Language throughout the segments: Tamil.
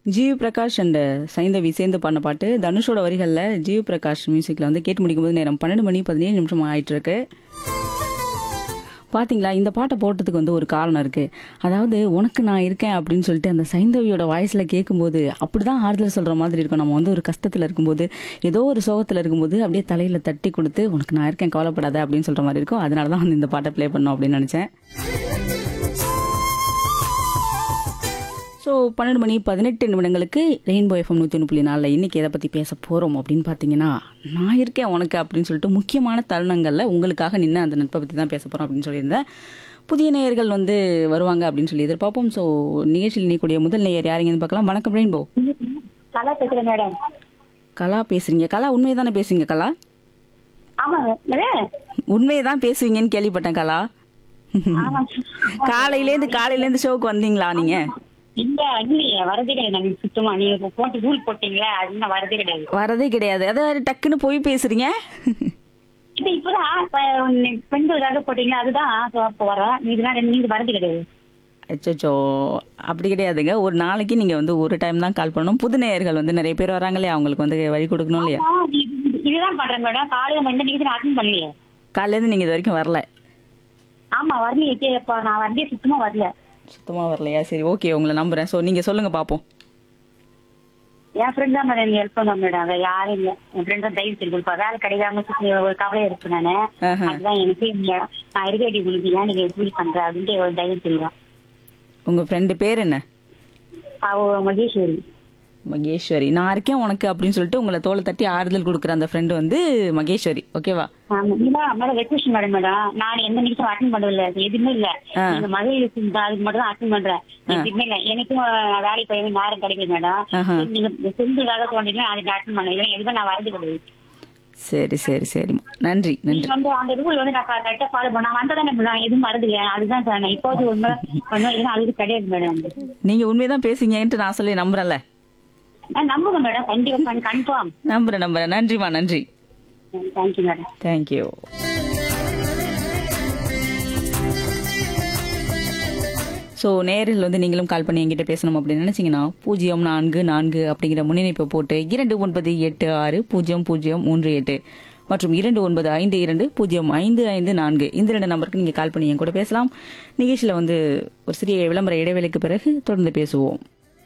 ஜிவி பிரகாஷ் அண்ட் சைந்தவி சேர்ந்து பண்ண பாட்டு தனுஷோட வரிகளில் ஜிவி பிரகாஷ் மியூசிக்கில் வந்து கேட்டு முடிக்கும்போது நேரம் பன்னெண்டு மணி பதினேழு நிமிஷம் ஆயிட்டு இருக்கு பாத்தீங்களா இந்த பாட்டை போட்டதுக்கு வந்து ஒரு காரணம் இருக்கு அதாவது உனக்கு நான் இருக்கேன் அப்படின்னு சொல்லிட்டு அந்த சைந்தவியோட வாய்ஸ்ல கேட்கும்போது அப்படிதான் ஆறுதல் சொல்ற மாதிரி இருக்கும் நம்ம வந்து ஒரு கஷ்டத்துல இருக்கும்போது ஏதோ ஒரு சோகத்துல இருக்கும்போது அப்படியே தலையில தட்டி கொடுத்து உனக்கு நான் இருக்கேன் கவலைப்படாத அப்படின்னு சொல்ற மாதிரி இருக்கும் அதனால தான் வந்து இந்த பாட்டை ப்ளே பண்ணோம் அப்படின்னு நினைச்சேன் ஸோ பன்னெண்டு மணி பதினெட்டு நிமிடங்களுக்கு ரெயின்போ எஃப்எம் நூற்றி ஒன்று புள்ளி நாலில் இன்றைக்கி எதை பற்றி பேச போகிறோம் அப்படின்னு பார்த்தீங்கன்னா நான் இருக்கேன் உனக்கு அப்படின்னு சொல்லிட்டு முக்கியமான தருணங்களில் உங்களுக்காக நின்று அந்த நட்பை பற்றி தான் பேச போகிறோம் அப்படின்னு சொல்லியிருந்தேன் புதிய நேயர்கள் வந்து வருவாங்க அப்படின்னு சொல்லி எதிர்பார்ப்போம் ஸோ நிகழ்ச்சியில் இணையக்கூடிய முதல் நேயர் யாருங்கன்னு பார்க்கலாம் வணக்கம் ரெயின்போ கலா பேசுறேன் மேடம் கலா பேசுறீங்க கலா உண்மையை தானே பேசுவீங்க கலா ஆமாங்க மேடம் உண்மையை தான் பேசுவீங்கன்னு கேள்விப்பட்டேன் கலா ஆமாங்க காலையிலேருந்து காலையிலேருந்து ஷோக்கு வந்தீங்களா நீங்கள் இல்ல இல்லையே வரதே கிடையாது நாங்க சுத்தமா நீங்க இப்ப போட்டு ரூல் போட்டீங்களே அது இன்னும் வரதே கிடையாது வரதே கிடையாது அதாவது டக்குன்னு போய் பேசுறீங்க இது இப்பதான் பெண்களுக்காக போட்டீங்களா அதுதான் so அப்ப வரேன் இதெல்லாம் ரெண்டு நீங்க வரது கிடையாது அச்சோ அப்படி கிடையாதுங்க ஒரு நாளைக்கு நீங்க வந்து ஒரு டைம் தான் கால் பண்ணணும் புது நேயர்கள் வந்து நிறைய பேர் வராங்களே அவங்களுக்கு வந்து வழி கொடுக்கணும் இல்லையா ஆ, இது- இதுதான் பண்றேன் மேடம் காலையில மணி நீங்க அட்டன் பண்ணலையே காலையிலேருந்து நீங்க இது வரைக்கும் வரல ஆமா வரலையே கே- இப்ப நான் வரதே சுத்தமா வரல சுத்தமா வரலையா சரி ஓகே உங்களை நம்புறேன் ஸோ நீங்க சொல்லுங்க பாப்போம் என் ஃப்ரெண்ட் தான் மேடம் ஹெல்ப் பண்ண மேடம் வேற யாரும் இல்ல என் ஃப்ரெண்ட் தான் தயவு செய்து கொடுப்பா வேலை கிடைக்காம சுத்தி ஒரு கவலை இருக்கு நானு ஆஹா. அதுதான் எனக்கு இங்க நான் இருக்கடி உங்களுக்கு ஏன் நீங்க ஃபீல் பண்ற அப்படின்ட்டு ஒரு தைரியம் செய்வேன் உங்க ஃப்ரெண்டு பேர் என்ன அவ மகேஸ்வரி மகேஸ்வரி நான் இருக்கேன் உனக்கு அப்படின்னு சொல்லிட்டு உங்களை தோலை தட்டி ஆறுதல் கொடுக்குற அந்த ஃப்ரெண்டு வந்து மகேஸ்வரி ஓகேவா ஆமா இல்ல மேடம் ரெக்வஸ்ட் மேடம் மேடம் நான் எந்த நிமிஷம் அட்டன் பண்ணல எதுவுமே இல்ல ஆ. நீங்க மகளிருக்கு இந்த அதுக்கு மட்டும் தான் அட்டன் பண்றேன் எதுவுமே இல்ல எனக்கும் அஹ், வேலைக்கு போய் நேரம் கிடைக்குது மேடம் ஆஹா. நீங்க செஞ்சுக்காக தோண்டினா அதுக்கு அட்டன் பண்ண இல்லை எதுவும் நான் வரது கிடையாது சரி சரி சரி நன்றி நன்றி நீங்க வந்து அந்த ரூல் வந்து நான் கரெக்டா ஃபாலோ பண்ண வந்ததானே மேடம் எதுவும் வரது இல்லை அதுதான் சார் நான் இப்போது உண்மை ஒன்றும் எதுவும் அது கிடையாது மேடம் நீங்க உண்மையதான் பேசுங்கன்ட்டு நான் சொல்லி நம்புறேன்ல நான் நம்புங்க மேடம் கண்டிப்பா கன்ஃபார்ம் நம்புறேன் நம்புறேன் நன்றிமா நன்றி தேங்க்யூ மேடம் தேங்க்யூ ஸோ நேரில் வந்து நீங்களும் கால் பண்ணி என்கிட்ட பேசணும் அப்படின்னு நினைச்சீங்கன்னா பூஜ்ஜியம் நான்கு நான்கு அப்படிங்கிற முன்னிணைப்பை போட்டு இரண்டு ஒன்பது எட்டு ஆறு பூஜ்ஜியம் பூஜ்ஜியம் மூன்று எட்டு மற்றும் இரண்டு ஒன்பது ஐந்து இரண்டு பூஜ்ஜியம் ஐந்து ஐந்து நான்கு இந்த ரெண்டு நம்பருக்கு நீங்கள் கால் பண்ணி என் கூட பேசலாம் நிகழ்ச்சியில் வந்து ஒரு சிறிய விளம்பர இடைவேளைக்கு பிறகு தொடர்ந்து பேசுவோம்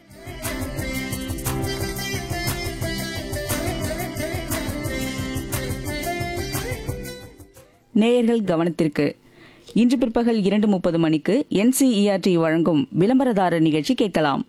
நேயர்கள் கவனத்திற்கு இன்று பிற்பகல் இரண்டு முப்பது மணிக்கு என்சிஇஆர்டி வழங்கும் விளம்பரதாரர் நிகழ்ச்சி கேட்கலாம்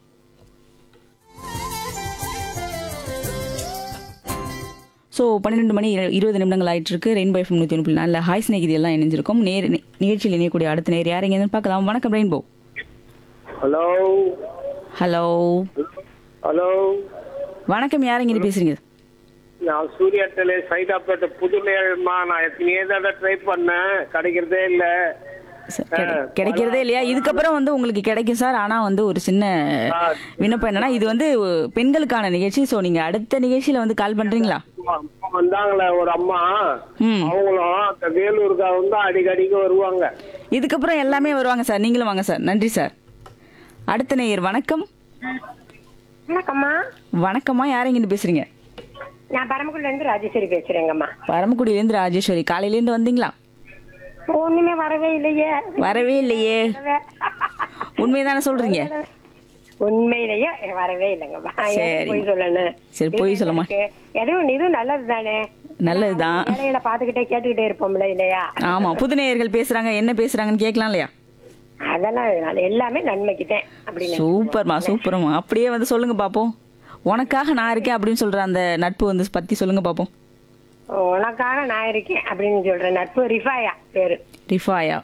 ஸோ பன்னிரெண்டு மணி இரு- இருபது நிமிடங்கள் ஆயிட்டு இருக்கு ரெயின்போ எஃப்எம் நூற்றி ஒன்று நல்ல ஹாய் ஸ்நேகிதி எல்லாம் இணைஞ்சிருக்கும் நேர் நி- நிகழ்ச்சியில் இணையக்கூடிய அடுத்த நேர் யார் எங்கேன்னு பார்க்கலாம் வணக்கம் ரெயின்போ ஹலோ ஹலோ ஹலோ வணக்கம் யார் எங்கே பேசுறீங்க நான் சூர்யா டெலே சைதாப்பேட்டை புதுநேரமா நான் எத்தனையோ தடவை ட்ரை பண்ணேன் கிடைக்கிறதே இல்ல சார், கிடை- கிடைக்கிறதே இல்லையா இதுக்கப்புறம் வந்து உங்களுக்கு கிடைக்கும் சார் ஆனா வந்து ஒரு சின்ன விண்ணப்பம் என்னன்னா இது வந்து பெண்களுக்கான நிகழ்ச்சி ஸோ நீங்க அடுத்த நிகழ்ச்சியில வந்து கால் பண்றீங்களா அம்மா வந்தாங்களே ஒரு அம்மா ம் அவங்களும் அந்த வேலூருக்காக வந்து அடிக்கடிக்கு வருவாங்க இதுக்கப்புறம் எல்லாமே வருவாங்க சார் நீங்களும் வாங்க சார் நன்றி சார் அடுத்த நேயர் வணக்கம் வணக்கம்மா வணக்கம்மா யார் எங்கிட்டு பேசுறீங்க நான் பரமக்குடில இருந்து ராஜேஸ்வரி பேசுறேங்கம்மா பரமக்குடியிலேருந்து ராஜேஸ்வரி காலையிலேருந்து வந்தீங்களா ஒண்ணுமே வரவே இல்லையே வரவே இல்லையே உண்மைதானே சொல்றீங்க உண்மையிலேயே வரவே இல்லைங்கம்மா சரி. எதுக்கு பொய் சொல்லணும் சரி, பொய் சொல்லமா. இருக்கு. எதுவும் இதுவும் நல்லது தானே நல்லதுதான் வேலைகளை பாத்துக்கிட்டே கேட்டுக்கிட்டே இருப்போம்ல இல்லையா ஆமா புது நேயர்கள் பேசுறாங்க என்ன பேசுறாங்கன்னு கேட்கலாம் இல்லையா அதெல்லாம் நல்ல- எல்லாமே நன்மைக்கு தான் அப்படின்னு சூப்பர்மா சூப்பர்மா அப்படியே வந்து சொல்லுங்க பாப்போம் உனக்காக நான் இருக்கேன் அப்படின்னு சொல்ற அந்த நட்பு வந்து பத்தி சொல்லுங்க பாப்போம் உனக்காக நான் இருக்கேன் அப்படின்னு சொல்றேன் நட்பு ரிஃபாயா பேரு ரிஃபாயா